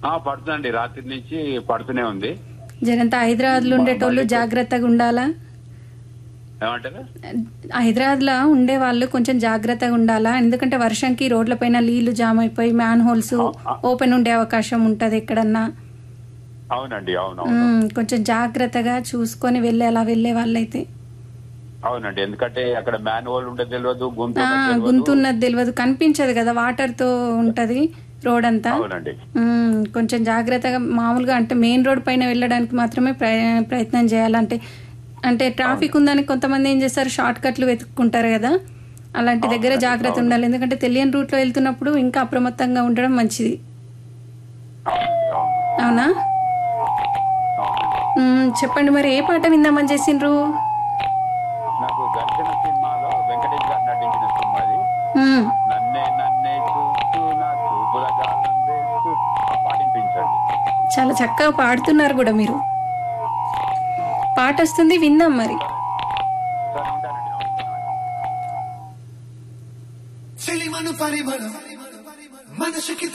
ఆ, పడుతుందండి రాత్రి నుంచి పడుతూనే ఉంది జరంతా హైదరాబాద్ లో ఉండేటోళ్ళు జాగ్రత్తగా ఉండాలా ఏమంటారు హైదరాబాద్ లో ఉండే వాళ్ళు కొంచెం జాగ్రత్తగా ఉండాలా ఎందుకంటే వర్షంకి రోడ్ల పైన నీళ్లు జామ్ అయిపోయి మ్యాన్ హోల్స్ ఓపెన్ ఉండే అవకాశం ఉంటది ఎక్కడన్నా అవునండి అవును అవును ఉమ్, కొంచెం జాగ్రత్తగా చూసుకొని వెళ్ళే అలా వెళ్ళే వాళ్ళైతే అవునండి ఎందుకంటే అక్కడ మ్యాన్ హోల్ ఉంటే తెలియదు గుంత ఆ, ఉన్నది తెలియదు. గుంతున్నది తెలియదు కనిపించదు కదా వాటర్ తో ఉంటది రోడ్ అంతా అవునండి ఉమ్, కొంచెం జాగ్రత్తగా మామూలుగా అంటే మెయిన్ రోడ్ పైన వెళ్ళడానికి మాత్రమే ప్రయ- ప్రయత్నం చేయాలంటే అంటే ట్రాఫిక్ ఉందని కొంతమంది ఏం చేస్తారు షార్ట్ కట్లు వెతుక్కుంటారు కదా అలాంటి దగ్గర జాగ్రత్త ఉండాలి ఎందుకంటే తెలియని రూట్లో వెళ్తున్నప్పుడు ఇంకా అప్రమత్తంగా ఉండడం మంచిది అవునండి, అవును. అవునా అవునండి. ఉమ్, చెప్పండి మరి ఏ పాట విందామని చేసిండ్రు నాకు దర్శన సినిమాలో వెంకటేష్ గారు నటించిన సినిమా అది ఉమ్, నన్నే నన్నే చూస్తూ నా చూపుల గాలం వేస్తూ ఆ పాటింపించండి చాలా చక్కగా పాడుతున్నారు కూడా మీరు పాట వస్తుంది విందాం మరి సరే ఉంటానండి నమస్కారం చెలిమను పరిమళం మనసుకి